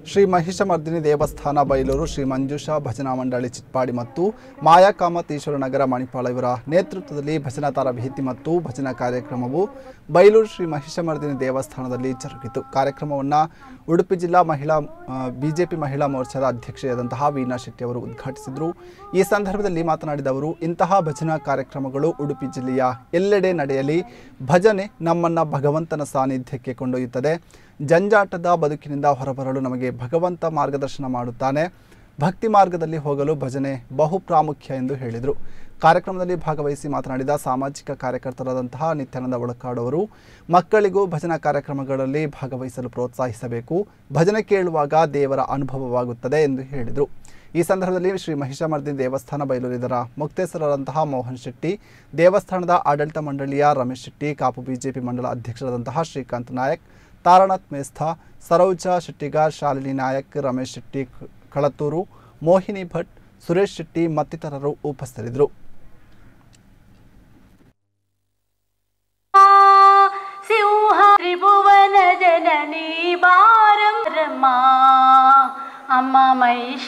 ಶ್ರೀ ಮಹಿಷಮರ್ದಿನಿ ದೇವಸ್ಥಾನ ಬೈಲೂರು ಶ್ರೀ ಮಂಜುಷಾ ಭಜನಾ ಮಂಡಳಿ ಚಿಟ್ಪಾಡಿ ಮತ್ತು ಮಾಯಾಕಾಮತೀಶ್ವರ ನಗರ ಮಣಿಪಾಲ ಇವರ ನೇತೃತ್ವದಲ್ಲಿ ಭಜನಾ ತರಬೇತಿ ಮತ್ತು ಭಜನಾ ಕಾರ್ಯಕ್ರಮವು ಬೈಲೂರು ಶ್ರೀ ಮಹಿಷಮರ್ದಿನಿ ದೇವಸ್ಥಾನದಲ್ಲಿ ಜರುಗಿತು ಕಾರ್ಯಕ್ರಮವನ್ನು ಉಡುಪಿ ಜಿಲ್ಲಾ ಮಹಿಳಾ ಬಿಜೆಪಿ ಮಹಿಳಾ ಮೋರ್ಚಾದ ಅಧ್ಯಕ್ಷೆಯಾದಂತಹ ವೀಣಾ ಶೆಟ್ಟಿ ಅವರು ಉದ್ಘಾಟಿಸಿದರು ಈ ಸಂದರ್ಭದಲ್ಲಿ ಮಾತನಾಡಿದ ಅವರು ಇಂತಹ ಭಜನಾ ಕಾರ್ಯಕ್ರಮಗಳು ಉಡುಪಿ ಜಿಲ್ಲೆಯ ಎಲ್ಲೆಡೆ ನಡೆಯಲಿ ಭಜನೆ ನಮ್ಮನ್ನು ಭಗವಂತನ ಸಾನ್ನಿಧ್ಯಕ್ಕೆ ಕೊಂಡೊಯ್ಯುತ್ತದೆ ಜಂಜಾಟದ ಬದುಕಿನಿಂದ ಹೊರಬರಲು ನಮಗೆ ಭಗವಂತ ಮಾರ್ಗದರ್ಶನ ಮಾಡುತ್ತಾನೆ ಭಕ್ತಿ ಮಾರ್ಗದಲ್ಲಿ ಹೋಗಲು ಭಜನೆ ಬಹು ಪ್ರಾಮುಖ್ಯ ಎಂದು ಹೇಳಿದರು ಕಾರ್ಯಕ್ರಮದಲ್ಲಿ ಭಾಗವಹಿಸಿ ಮಾತನಾಡಿದ ಸಾಮಾಜಿಕ ಕಾರ್ಯಕರ್ತರಾದಂತಹ ನಿತ್ಯಾನಂದ ಒಳಕಾಡು ಅವರು ಮಕ್ಕಳಿಗೂ ಭಜನಾ ಕಾರ್ಯಕ್ರಮಗಳಲ್ಲಿ ಭಾಗವಹಿಸಲು ಪ್ರೋತ್ಸಾಹಿಸಬೇಕು ಭಜನೆ ಕೇಳುವಾಗ ದೇವರ ಅನುಭವವಾಗುತ್ತದೆ ಎಂದು ಹೇಳಿದರು ಈ ಸಂದರ್ಭದಲ್ಲಿ ಶ್ರೀ ಮಹಿಷಮರ್ದಿನಿ ದೇವಸ್ಥಾನ ಬಯಲೂರು ಇದರ ಮುಕ್ತೇಶ್ವರರಾದಂತಹ ಮೋಹನ್ ಶೆಟ್ಟಿ ದೇವಸ್ಥಾನದ ಆಡಳಿತ ಮಂಡಳಿಯ ರಮೇಶ್ ಶೆಟ್ಟಿ ಕಾಪು ಬಿಜೆಪಿ ಮಂಡಲ ಅಧ್ಯಕ್ಷರಾದಂತಹ ಶ್ರೀಕಾಂತ್ ನಾಯಕ್ ತಾರನಾಥ್ ಮೇಸ್ತಾ ಸರೋಜಾ ಶೆಟ್ಟಿಗಾರ್ ಶಾಲಿನಿ ನಾಯಕ್ ರಮೇಶ್ ಶೆಟ್ಟಿ ಕ- ಕಳತ್ತೂರು ಮೋಹಿನಿ ಭಟ್ ಸುರೇಶ್ ಶೆಟ್ಟಿ ಮತ್ತಿತರರು ಉಪಸ್ಥಿತರಿದ್ದರು ಸಿಂಹ ತ್ರಿಭುವನ ಜನನಿ ಬಾರಂ ರಮಾ ಅಮ್ಮ ಮಹಿಷ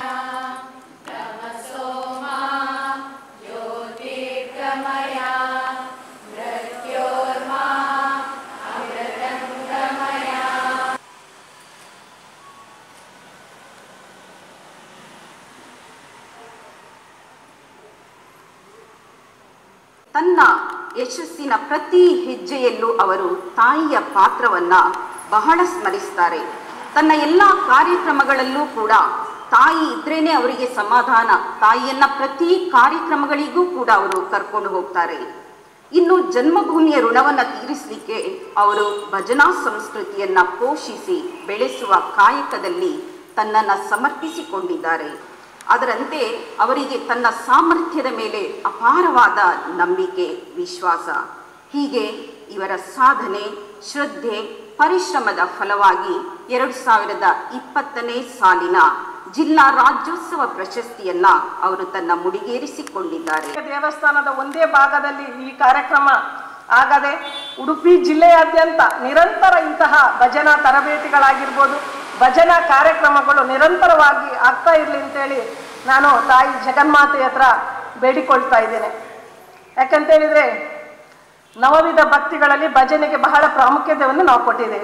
ತನ್ನ ಯಶಸ್ಸಿನ ಪ್ರತಿ ಹೆಜ್ಜೆಯಲ್ಲೂ ಅವರು ತಾಯಿಯ ಪಾತ್ರವನ್ನ ಬಹಳ ಸ್ಮರಿಸ್ತಾರೆ ತನ್ನ ಎಲ್ಲ ಕಾರ್ಯಕ್ರಮಗಳಲ್ಲೂ ಕೂಡ ತಾಯಿ ಇದ್ರೇನೆ ಅವರಿಗೆ ಸಮಾಧಾನ ತಾಯಿಯನ್ನ ಪ್ರತಿ ಕಾರ್ಯಕ್ರಮಗಳಿಗೂ ಕೂಡ ಅವರು ಕರ್ಕೊಂಡು ಹೋಗ್ತಾರೆ ಇನ್ನು ಜನ್ಮಭೂಮಿಯ ಋಣವನ್ನ ತೀರಿಸಲಿಕ್ಕೆ ಅವರು ಭಜನಾ ಸಂಸ್ಕೃತಿಯನ್ನ ಪೋಷಿಸಿ ಬೆಳೆಸುವ ಕಾಯಕದಲ್ಲಿ ತನ್ನನ್ನು ಸಮರ್ಪಿಸಿಕೊಂಡಿದ್ದಾರೆ ಅದರಂತೆ ಅವರಿಗೆ ತನ್ನ ಸಾಮರ್ಥ್ಯದ ಮೇಲೆ ಅಪಾರವಾದ ನಂಬಿಕೆ ವಿಶ್ವಾಸ ಹೀಗೆ ಇವರ ಸಾಧನೆ ಶ್ರದ್ಧೆ ಪರಿಶ್ರಮದ ಫಲವಾಗಿ ಎರಡು ಸಾವಿರದ ಇಪ್ಪತ್ತನೇ ಸಾಲಿನ ಜಿಲ್ಲಾ ರಾಜ್ಯೋತ್ಸವ ಪ್ರಶಸ್ತಿಯನ್ನ ಅವರು ತನ್ನ ಮುಡಿಗೇರಿಸಿಕೊಂಡಿದ್ದಾರೆ ದೇವಸ್ಥಾನದ ಒಂದೇ ಭಾಗದಲ್ಲಿ ಈ ಕಾರ್ಯಕ್ರಮ ಆಗದೆ ಉಡುಪಿ ಜಿಲ್ಲೆಯಾದ್ಯಂತ ನಿರಂತರ ಇಂತಹ ಭಜನಾ ತರಬೇತಿಗಳಾಗಿರ್ಬೋದು ಭಜನಾ ಕಾರ್ಯಕ್ರಮಗಳು ನಿರಂತರವಾಗಿ ಆಗ್ತಾ ಇರಲಿ ಅಂತೇಳಿ ನಾನು ತಾಯಿ ಜಗನ್ಮಾತೆ ಹತ್ರ ಬೇಡಿಕೊಳ್ತಾ ಇದ್ದೇನೆ ಯಾಕಂತೇಳಿದರೆ ನವವಿಧ ಭಕ್ತಿಗಳಲ್ಲಿ ಭಜನೆಗೆ ಬಹಳ ಪ್ರಾಮುಖ್ಯತೆಯನ್ನು ನಾವು ಕೊಟ್ಟಿದ್ದೇವೆ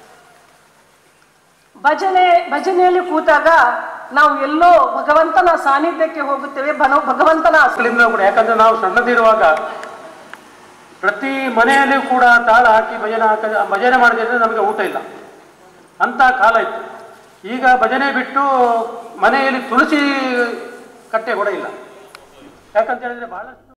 ಭಜನೆ ಭಜನೆಯಲ್ಲಿ ಕೂತಾಗ ನಾವು ಎಲ್ಲೋ ಭಗವಂತನ ಸಾನ್ನಿಧ್ಯಕ್ಕೆ ಹೋಗುತ್ತೇವೆ ಬನ- ಭಗವಂತನ ಮಕ್ಕಳಿಂದ ಕೂಡ ಯಾಕಂದ್ರೆ ನಾವು ಸಣ್ಣದಿರುವಾಗ ಪ್ರತಿ ಮನೆಯಲ್ಲಿಯೂ ಕೂಡ ತಾಳ ಹಾಕಿ ಭಜನೆ ಹಾಕ ಭಜನೆ ಮಾಡಿದ್ರೆ ನಮಗೆ ಊಟ ಇಲ್ಲ ಅಂತ ಕಾಲ ಇತ್ತು ಈಗ ಭಜನೆ ಬಿಟ್ಟು ಮನೆಯಲ್ಲಿ ತುಳಸಿ ಕಟ್ಟೆ ಕೂಡ ಇಲ್ಲ ಯಾಕಂತ ಹೇಳಿದ್ರೆ ಬಹಳಷ್ಟು